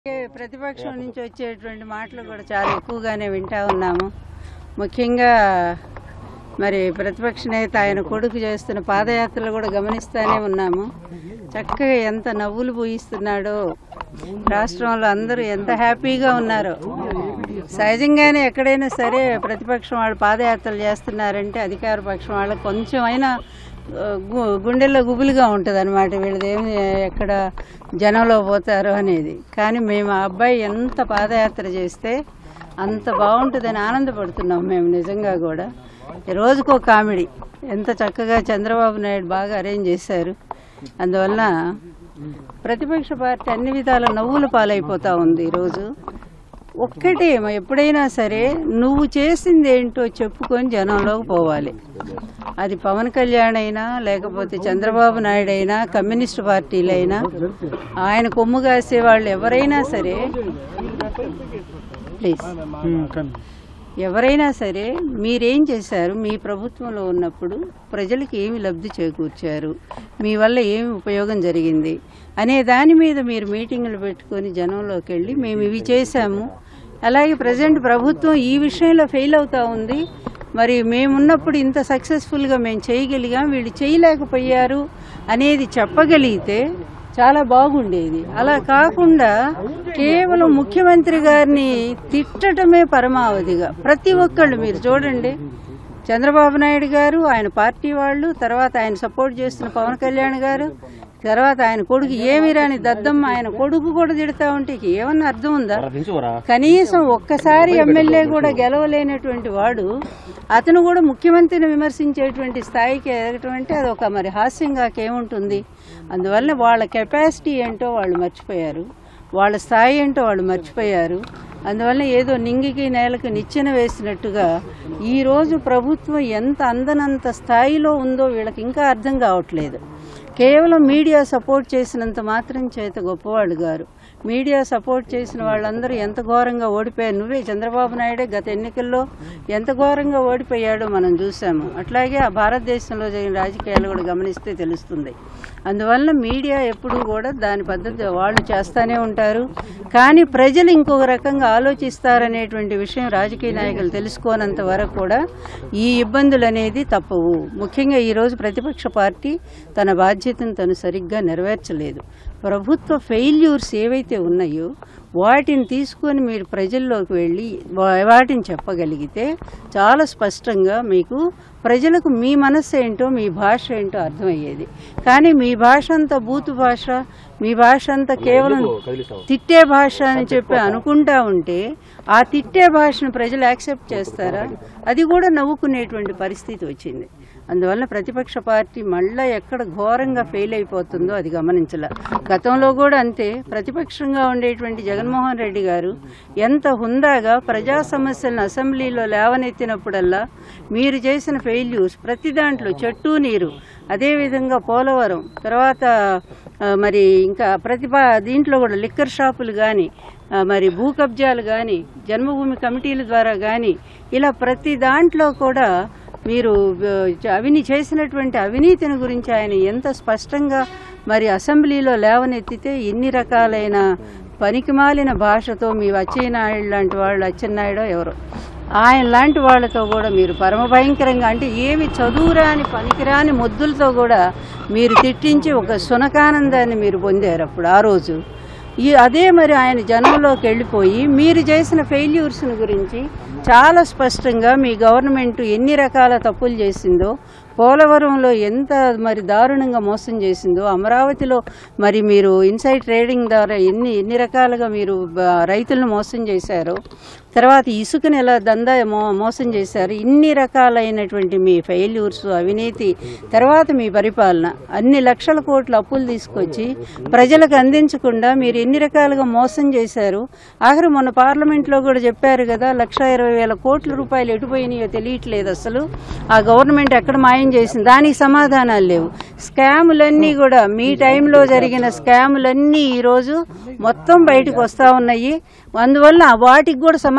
ప్రతిపక్షం నుంచి వచ్చేటువంటి మాటలు కూడా చాలా ఎక్కువగానే వింటా ఉన్నాము ముఖ్యంగా మరి ప్రతిపక్ష నేత ఆయన కొడుకు చేస్తున్న పాదయాత్రలు కూడా గమనిస్తూనే ఉన్నాము చక్కగా ఎంత నవ్వులు పూయిస్తున్నాడో రాష్ట్రంలో అందరూ ఎంత హ్యాపీగా ఉన్నారో సహజంగానే ఎక్కడైనా సరే ప్రతిపక్షం వాళ్ళు పాదయాత్రలు చేస్తున్నారంటే అధికార పక్షం వాళ్ళకి కొంచెమైనా ఆ, గు- గుండెల్లో గుబులుగా ఉంటుంది అనమాట వీళ్ళదేమి ఎక్కడ జనంలో పోతారో అనేది కానీ మేము ఆ అబ్బాయి ఎంత పాదయాత్ర చేస్తే అంత బాగుంటుందని ఆనందపడుతున్నాం మేము నిజంగా కూడా రోజుకో కామెడీ ఎంత చక్కగా చంద్రబాబు నాయుడు బాగా అరేంజ్ చేశారు అందువల్ల ప్రతిపక్ష పార్టీ అన్ని విధాల నవ్వుల పాలైపోతా ఉంది ఈరోజు ఒక్కటే మ- ఎప్పుడైనా సరే నువ్వు చేసింది ఏంటో చెప్పుకొని జనంలోకి పోవాలి అది పవన్ కళ్యాణ్ అయినా లేకపోతే చంద్రబాబు నాయుడు అయినా కమ్యూనిస్ట్ పార్టీలైనా ఆయన కొమ్ము కాసే వాళ్ళు ఎవరైనా సరే ప్లీజ్ ఎవరైనా సరే మీరేం చేశారు మీ ప్రభుత్వంలో ఉన్నప్పుడు ప్రజలకు ఏమి లబ్ధి చేకూర్చారు మీ వల్ల ఏమి ఉపయోగం జరిగింది అనే దాని మీద మీరు మీటింగులు పెట్టుకొని జనంలోకి వెళ్ళి మేము ఇవి చేశాము అలాగే ప్రజెంట్ ప్రభుత్వం ఈ విషయంలో ఫెయిల్ అవుతా ఉంది మరి మేమున్నప్పుడు ఇంత సక్సెస్ఫుల్గా మేము చేయగలిగాం వీళ్ళు చేయలేకపోయారు అనేది చెప్పగలిగితే చాలా బాగుండేది అలా కాకుండా కేవలం ముఖ్యమంత్రి గారిని తిట్టటమే పరమావధిగా ప్రతి ఒక్కళ్ళు మీరు చూడండి చంద్రబాబు నాయుడు గారు ఆయన పార్టీ వాళ్ళు తర్వాత ఆయన సపోర్ట్ చేస్తున్న పవన్ కళ్యాణ్ గారు తర్వాత ఆయన కొడుకు ఏమి రాని దద్దమ్మ ఆయన కొడుకు కూడా తిడతా ఉంటే ఇక ఏమన్నా అర్థం ఉందా కనీసం ఒక్కసారి ఎమ్మెల్యే కూడా గెలవలేనటువంటి వాడు అతను కూడా ముఖ్యమంత్రిని విమర్శించేటువంటి స్థాయికి ఎదగటం అంటే అది ఒక మరి హాస్యంగా ఏముంటుంది అందువల్ల వాళ్ళ కెపాసిటీ ఏంటో వాళ్ళు మర్చిపోయారు వాళ్ళ స్థాయి ఏంటో వాళ్ళు మర్చిపోయారు అందువల్ల ఏదో నింగికి నేలకు నిచ్చెన వేసినట్టుగా ఈరోజు ప్రభుత్వం ఎంత అందనంత స్థాయిలో ఉందో వీళ్ళకి ఇంకా అర్థం కావట్లేదు కేవలం మీడియా సపోర్ట్ చేసినంత మాత్రం చేత గొప్పవాళ్ళు గారు మీడియా సపోర్ట్ చేసిన వాళ్ళందరూ ఎంత ఘోరంగా ఓడిపోయారు నువ్వే చంద్రబాబు నాయుడే గత ఎన్నికల్లో ఎంత ఘోరంగా ఓడిపోయాడో మనం చూసాము అట్లాగే ఆ భారతదేశంలో జరిగిన రాజకీయాలు కూడా గమనిస్తే తెలుస్తుంది అందువల్ల మీడియా ఎప్పుడూ కూడా దాని పద్ధతి వాళ్ళు చేస్తానే ఉంటారు కానీ ప్రజలు ఇంకొక రకంగా ఆలోచిస్తారనేటువంటి విషయం రాజకీయ నాయకులు తెలుసుకోనంత వరకు కూడా ఈ ఇబ్బందులు అనేది తప్పవు ముఖ్యంగా ఈరోజు ప్రతిపక్ష పార్టీ తన బాధ్యతను తను సరిగ్గా నెరవేర్చలేదు ప్రభుత్వ ఫెయిల్యూర్స్ ఏవైతే ఉన్నాయో వాటిని తీసుకొని మీరు ప్రజల్లోకి వెళ్ళి వా- వాటిని చెప్పగలిగితే చాలా స్పష్టంగా మీకు ప్రజలకు మీ మనస్సు ఏంటో మీ భాష ఏంటో అర్థమయ్యేది కానీ మీ భాష అంతా బూతు భాష మీ భాష అంతా కేవలం తిట్టే భాష అని చెప్పి అనుకుంటా ఉంటే ఆ తిట్టే భాషను ప్రజలు యాక్సెప్ట్ చేస్తారా అది కూడా నవ్వుకునేటువంటి పరిస్థితి వచ్చింది అందువల్ల ప్రతిపక్ష పార్టీ మళ్ళా ఎక్కడ ఘోరంగా ఫెయిల్ అయిపోతుందో అది గమనించాల గతంలో కూడా అంతే ప్రతిపక్షంగా ఉండేటువంటి జగన్మోహన్ రెడ్డి గారు ఎంత హుందాగా ప్రజా సమస్యలను అసెంబ్లీలో లేవనెత్తినప్పుడల్లా మీరు చేసిన ఫెయిల్యూర్స్ ప్రతి దాంట్లో చెట్టు నీరు అదేవిధంగా పోలవరం తర్వాత ఆ, మరి ఇంకా ప్రతిభా దీంట్లో కూడా లిక్కర్ షాపులు కానీ మరి భూ కబ్జాలు కానీ జన్మభూమి కమిటీల ద్వారా కానీ ఇలా ప్రతి దాంట్లో కూడా మీరు ఆ, అవిని చేసినటువంటి అవినీతిని గురించి ఆయన ఎంత స్పష్టంగా మరి అసెంబ్లీలో లేవనెత్తితే ఎన్ని రకాలైన పనికిమాలిన భాషతో మీ అచ్చెన్నాయుడు లాంటి వాళ్ళు అచ్చెన్నాయుడో ఎవరో ఆయన లాంటి వాళ్ళతో కూడా మీరు పరమ భయంకరంగా అంటే ఏమి చదువురాని పనికిరాని మొద్దులతో కూడా మీరు తిట్టించి ఒక సునకానందాన్ని మీరు పొందారు అప్పుడు ఆ రోజు ఈ అదే మరి ఆయన జనంలోకి వెళ్ళిపోయి మీరు చేసిన ఫెయిల్యూర్స్ని గురించి చాలా స్పష్టంగా మీ గవర్నమెంట్ ఎన్ని రకాల తప్పులు చేసిందో పోలవరంలో ఎంత మరి దారుణంగా మోసం చేసిందో అమరావతిలో మరి మీరు ఇన్సైడ్ ట్రేడింగ్ ద్వారా ఎన్ని ఎన్ని రకాలుగా మీరు బ- రైతులను మోసం చేశారో తర్వాత ఇసుకని ఎలా దందా మో మోసం చేశారు ఇన్ని రకాలైనటువంటి మీ ఫెయిల్యూర్స్ అవినీతి తర్వాత మీ పరిపాలన అన్ని లక్షల కోట్ల అప్పులు తీసుకొచ్చి ప్రజలకు అందించకుండా మీరు ఎన్ని రకాలుగా మోసం చేశారు ఆఖరి మొన్న పార్లమెంట్లో కూడా చెప్పారు కదా లక్ష ఇరవై వేల కోట్ల రూపాయలు ఎటుపోయినాయో తెలియట్లేదు అసలు ఆ గవర్నమెంట్ ఎక్కడ మాయం చేసింది దానికి సమాధానాలు లేవు స్కాములన్నీ కూడా మీ టైంలో జరిగిన స్కాములన్నీ ఈరోజు మొత్తం బయటకు వస్తూ ఉన్నాయి అందువల్ల వాటికి కూడా సమాధానం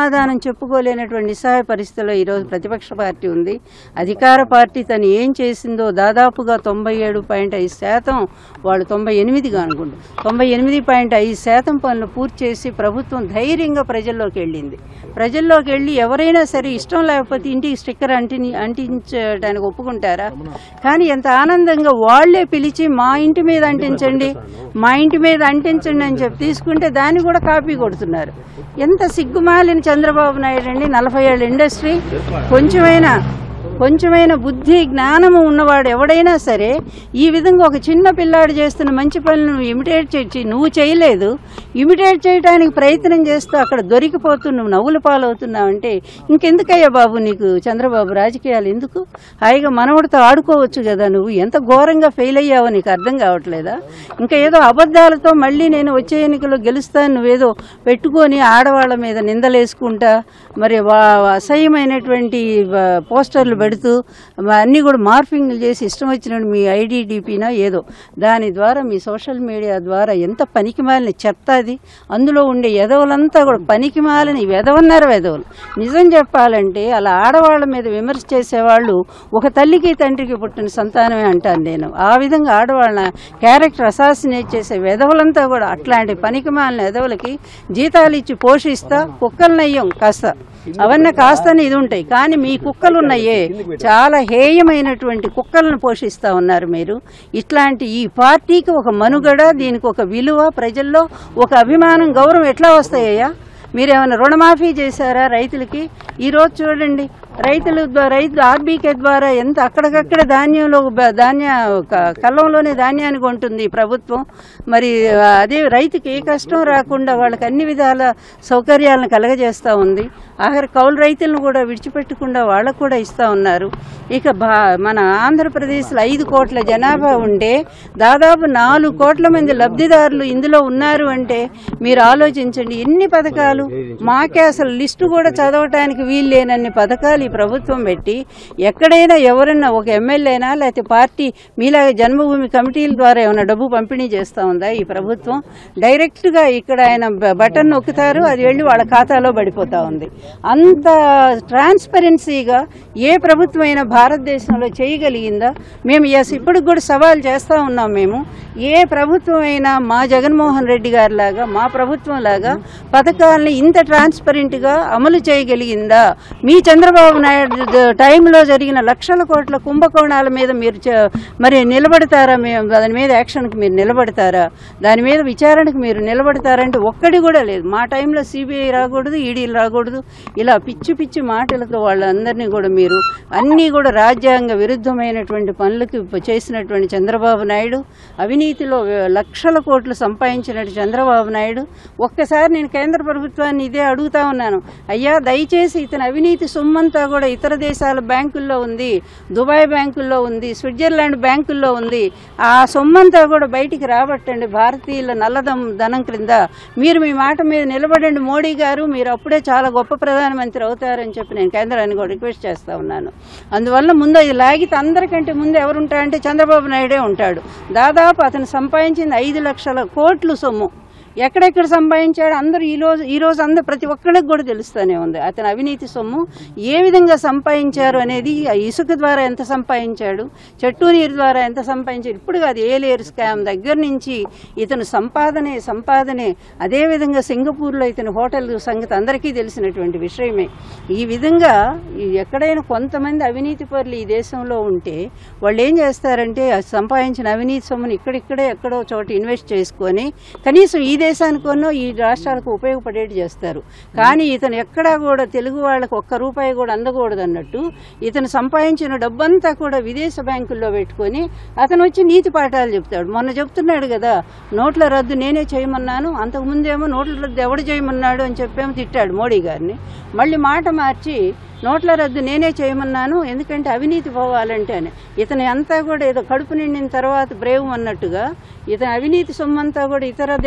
సమాధానం చెప్పుకోలేనటువంటి నిస్సహాయ పరిస్థితిలో ఈరోజు ప్రతిపక్ష పార్టీ ఉంది అధికార పార్టీ తను ఏం చేసిందో దాదాపుగా తొంభై ఏడు పాయింట్ ఐదు శాతం వాళ్ళు తొంభై ఎనిమిదిగా అనుకుంటు తొంభై ఎనిమిది పాయింట్ ఐదు శాతం పనులు పూర్తి చేసి ప్రభుత్వం ధైర్యంగా ప్రజల్లోకి వెళ్ళింది ప్రజల్లోకి వెళ్ళి ఎవరైనా సరే ఇష్టం లేకపోతే ఇంటికి స్టిక్కర్ అంటిని అంటించడానికి ఒప్పుకుంటారా కానీ ఎంత ఆనందంగా వాళ్ళే పిలిచి మా ఇంటి మీద అంటించండి మా ఇంటి మీద అంటించండి అని చెప్పి తీసుకుంటే దాన్ని కూడా కాపీ కొడుతున్నారు ఎంత సిగ్గుమాలిన చంద్రబాబు నాయుడు అండి నలభై ఏళ్ళ ఇండస్ట్రీ కొంచెమైనా కొంచెమైన బుద్ధి జ్ఞానము ఉన్నవాడు ఎవడైనా సరే ఈ విధంగా ఒక చిన్న పిల్లాడు చేస్తున్న మంచి పనులు నువ్వు ఇమిటేట్ చేసి నువ్వు చేయలేదు ఇమిటేట్ చేయడానికి ప్రయత్నం చేస్తూ అక్కడ దొరికిపోతూ నువ్వు నవ్వుల పాలవుతున్నావు అంటే ఇంకెందుకయ్యా బాబు నీకు చంద్రబాబు రాజకీయాలు ఎందుకు హాయిగా మనవడితో ఆడుకోవచ్చు కదా నువ్వు ఎంత ఘోరంగా ఫెయిల్ అయ్యావో నీకు అర్థం కావట్లేదా ఇంకా ఏదో అబద్ధాలతో మళ్ళీ నేను వచ్చే ఎన్నికల్లో గెలుస్తాను నువ్వేదో పెట్టుకొని ఆడవాళ్ళ మీద నిందలేసుకుంటా మరి వా- అసహ్యమైనటువంటి వా- పోస్టర్లు పెడుతూ మ- అన్నీ కూడా మార్ఫింగ్లు చేసి ఇష్టం వచ్చినట్టు మీ ఐడిడిపినా ఏదో దాని ద్వారా మీ సోషల్ మీడియా ద్వారా ఎంత పనికిమాలిన చెత్త అది అందులో ఉండే ఎదవలంతా కూడా పనికిమాలని వెదవన్నారు వెదవులు నిజం చెప్పాలంటే అలా ఆడవాళ్ళ మీద విమర్శ చేసేవాళ్ళు ఒక తల్లికి తండ్రికి పుట్టిన సంతానమే అంటాను నేను ఆ విధంగా ఆడవాళ్ళ క్యారెక్టర్ అసాసినేట్ చేసే వెధవలంతా కూడా అట్లాంటి పనికిమాలిన ఎదవలకి జీతాలు ఇచ్చి పోషిస్తా కుక్కలనయ్యం కాస్త అవన్నీ కాస్తనే ఇది ఉంటాయి కానీ మీ కుక్కలు ఉన్నాయే చాలా హేయమైనటువంటి కుక్కలను పోషిస్తా ఉన్నారు మీరు ఇట్లాంటి ఈ పార్టీకి ఒక మనుగడ దీనికి ఒక విలువ ప్రజల్లో ఒక అభిమానం గౌరవం ఎట్లా వస్తాయ్యా మీరేమైనా రుణమాఫీ చేశారా రైతులకి ఈరోజు చూడండి రైతులు ద్వా- రైతు ఆర్బీకే ద్వారా ఎంత అక్కడికక్కడ ధాన్యంలో బ- ధాన్య క- కల్లంలోనే ధాన్యాన్ని కొంటుంది ఈ ప్రభుత్వం మరి ఆ, అదే రైతుకి ఏ కష్టం రాకుండా వాళ్ళకి అన్ని విధాల సౌకర్యాలను కలగజేస్తూ ఉంది ఆఖరి కౌలు రైతులను కూడా విడిచిపెట్టకుండా వాళ్ళకు కూడా ఇస్తూ ఉన్నారు ఇక భా మన ఆంధ్రప్రదేశ్లో ఐదు కోట్ల జనాభా ఉంటే దాదాపు నాలుగు కోట్ల మంది లబ్ధిదారులు ఇందులో ఉన్నారు అంటే మీరు ఆలోచించండి ఎన్ని పథకాలు మాకే అసలు లిస్టు కూడా చదవటానికి వీలు లేనన్ని పథకాలు ఈ ప్రభుత్వం పెట్టి ఎక్కడైనా ఎవరన్నా ఒక ఎమ్మెల్యేనా లేకపోతే పార్టీ మీలాగా జన్మభూమి కమిటీల ద్వారా ఏమైనా డబ్బు పంపిణీ చేస్తూ ఉందా ఈ ప్రభుత్వం డైరెక్ట్గా ఇక్కడ ఆయన బ- బటన్ నొక్కుతారు అది వెళ్ళి వాళ్ళ ఖాతాలో పడిపోతా ఉంది అంత ట్రాన్స్పరెన్సీగా ఏ ప్రభుత్వం అయినా భారతదేశంలో చేయగలిగిందా మేము ఎస్ ఇప్పటికి కూడా సవాల్ చేస్తూ ఉన్నాం మేము ఏ ప్రభుత్వం అయినా మా జగన్మోహన్ రెడ్డి గారి లాగా మా ప్రభుత్వం లాగా పథకాలని ఇంత ట్రాన్స్పరెంట్గా అమలు చేయగలిగిందా మీ చంద్రబాబు నాయుడు ద- టైంలో జరిగిన లక్షల కోట్ల కుంభకోణాల మీద మీరు చ- మరి నిలబడతారా మేము దాని మీద యాక్షన్కి మీరు నిలబడతారా దాని మీద విచారణకు మీరు నిలబడతారంటే ఒక్కడి కూడా లేదు మా టైంలో సిబిఐ రాకూడదు ఈడీలు రాకూడదు ఇలా పిచ్చి పిచ్చి మాటలతో వాళ్ళందరినీ కూడా మీరు అన్నీ కూడా రాజ్యాంగ విరుద్ధమైనటువంటి పనులకు చేసినటువంటి చంద్రబాబు నాయుడు అవినీతిలో లక్షల కోట్లు సంపాదించినట్టు చంద్రబాబు నాయుడు ఒక్కసారి నేను కేంద్ర ప్రభుత్వాన్ని ఇదే అడుగుతా ఉన్నాను అయ్యా దయచేసి ఇతని అవినీతి సొమ్మంతా కూడా ఇతర దేశాల బ్యాంకుల్లో ఉంది దుబాయ్ బ్యాంకుల్లో ఉంది స్విట్జర్లాండ్ బ్యాంకుల్లో ఉంది ఆ సొమ్మంతా కూడా బయటికి రాబట్టండి భారతీయుల నల్లదం ధనం క్రింద మీరు మీ మాట మీద నిలబడండి మోడీ గారు మీరు అప్పుడే చాలా గొప్ప ప్రధానమంత్రి అవుతారని చెప్పి నేను కేంద్రాన్ని కూడా రిక్వెస్ట్ చేస్తా ఉన్నాను అందువల్ల ముందు ఇది లాగితే అందరికంటే ముందు ఎవరు ఉంటారంటే చంద్రబాబు నాయుడే ఉంటాడు దాదాపు అతను సంపాదించింది ఐదు లక్షల కోట్లు సొమ్ము ఎక్కడెక్కడ సంపాదించాడు అందరూ ఈ రోజు ఈ రోజు అందరూ ప్రతి ఒక్కరికి కూడా తెలుస్తూనే ఉంది అతని అవినీతి సొమ్ము ఏ విధంగా సంపాదించారు అనేది ఆ ఇసుక ద్వారా ఎంత సంపాదించాడు చెట్టు నీరు ద్వారా ఎంత సంపాదించాడు ఇప్పుడు కాదు ఏ లేరు స్కామ్ దగ్గర నుంచి ఇతను సంపాదనే సంపాదనే అదేవిధంగా సింగపూర్లో ఇతని హోటల్ సంగతి అందరికీ తెలిసినటువంటి విషయమే ఈ విధంగా ఈ ఎక్కడైనా కొంతమంది అవినీతి పరులు ఈ దేశంలో ఉంటే వాళ్ళు ఏం చేస్తారంటే ఆ సంపాదించిన అవినీతి సొమ్ముని ఇక్కడిక్కడే ఎక్కడో చోట ఇన్వెస్ట్ చేసుకొని కనీసం ఈ దేశానికోనో ఈ రాష్ట్రాలకు ఉపయోగపడేటి చేస్తారు కానీ ఇతను ఎక్కడా కూడా తెలుగు వాళ్ళకు ఒక్క రూపాయి కూడా అందకూడదు అన్నట్టు ఇతను సంపాదించిన డబ్బంతా కూడా విదేశ బ్యాంకుల్లో పెట్టుకొని అతను వచ్చి నీతి పాఠాలు చెప్తాడు మొన్న చెప్తున్నాడు కదా నోట్ల రద్దు నేనే చేయమన్నాను అంతకుముందేమో నోట్ల రద్దు ఎవడు చేయమన్నాడు అని చెప్పేమో తిట్టాడు మోడీ గారిని మళ్ళీ మాట మార్చి నోట్ల రద్దు నేనే చేయమన్నాను ఎందుకంటే అవినీతి పోవాలంటే అని ఇతని అంతా కూడా ఏదో కడుపు నిండిన తర్వాత బ్రేవ్ అన్నట్టుగా ఇతని అవినీతి సొమ్మంతా కూడా ఇతర దేశ బ్యాంక్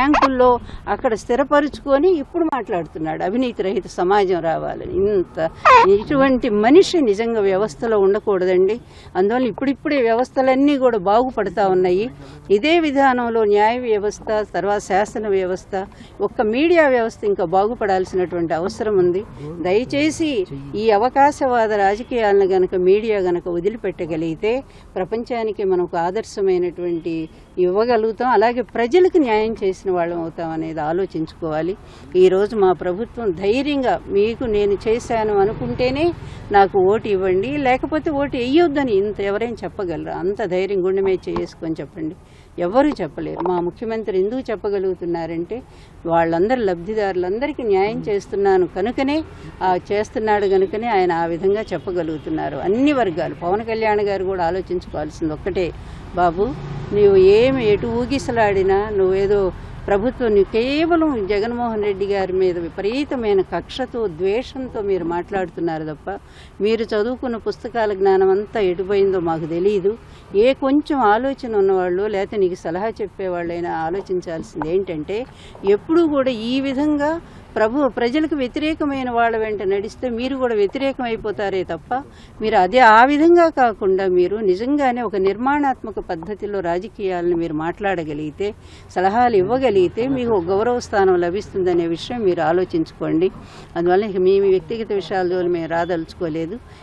బ్యాంకుల్లో అక్కడ స్థిరపరుచుకొని ఇప్పుడు మాట్లాడుతున్నాడు అవినీతి రహిత సమాజం రావాలని ఇంత ఇటువంటి మనిషి నిజంగా వ్యవస్థలో ఉండకూడదండి అందువల్ల ఇప్పుడిప్పుడే వ్యవస్థలన్నీ కూడా బాగుపడతా ఉన్నాయి ఇదే విధానంలో న్యాయ వ్యవస్థ తర్వాత శాసన వ్యవస్థ ఒక్క మీడియా వ్యవస్థ ఇంకా బాగుపడాల్సినటువంటి అవసరం ఉంది దయచేసి ఈ అవకాశవాద రాజకీయాలను గనక మీడియా గనక వదిలిపెట్టగలిగితే ప్రపంచానికి మనకు ఆదర్శమైనటువంటి ఇవ్వగలుగుతాం అలాగే ప్రజలకు న్యాయం చేసిన వాళ్ళం అవుతాం అనేది ఆలోచించుకోవాలి ఈరోజు మా ప్రభుత్వం ధైర్యంగా మీకు నేను చేశాను అనుకుంటేనే నాకు ఓటు ఇవ్వండి లేకపోతే ఓటు వేయొద్దని ఇంత ఎవరైనా చెప్పగలరు అంత ధైర్యం గుండె మీద చేసుకొని చెప్పండి ఎవరు చెప్పలేరు మా ముఖ్యమంత్రి ఎందుకు చెప్పగలుగుతున్నారంటే వాళ్ళందరు లబ్ధిదారులందరికీ న్యాయం చేస్తున్నాను కనుకనే ఆ చేస్తున్నాడు కనుకనే ఆయన ఆ విధంగా చెప్పగలుగుతున్నారు అన్ని వర్గాలు పవన్ కళ్యాణ్ గారు కూడా ఆలోచించుకోవాల్సింది ఒక్కటే బాబు నీవు ఏమి ఎటు ఊగిసలాడినా నువ్వేదో ప్రభుత్వం నీ కేవలం జగన్మోహన్ రెడ్డి గారి మీద విపరీతమైన కక్షతో ద్వేషంతో మీరు మాట్లాడుతున్నారు తప్ప మీరు చదువుకున్న పుస్తకాల జ్ఞానం అంతా ఎటుపోయిందో మాకు తెలియదు ఏ కొంచెం ఆలోచన ఉన్నవాళ్ళు లేకపోతే నీకు సలహా చెప్పేవాళ్ళైనా ఆలోచించాల్సింది ఏంటంటే ఎప్పుడూ కూడా ఈ విధంగా ప్రభు ప్రజలకు వ్యతిరేకమైన వాళ్ళ వెంట నడిస్తే మీరు కూడా వ్యతిరేకం అయిపోతారే తప్ప మీరు అదే ఆ విధంగా కాకుండా మీరు నిజంగానే ఒక నిర్మాణాత్మక పద్ధతిలో రాజకీయాలను మీరు మాట్లాడగలిగితే సలహాలు ఇవ్వగలిగితే మీకు ఒక గౌరవ స్థానం లభిస్తుందనే విషయం మీరు ఆలోచించుకోండి అందువల్ల ఇక మీ మీ వ్యక్తిగత విషయాల జోలి మేము రాదలుచుకోలేదు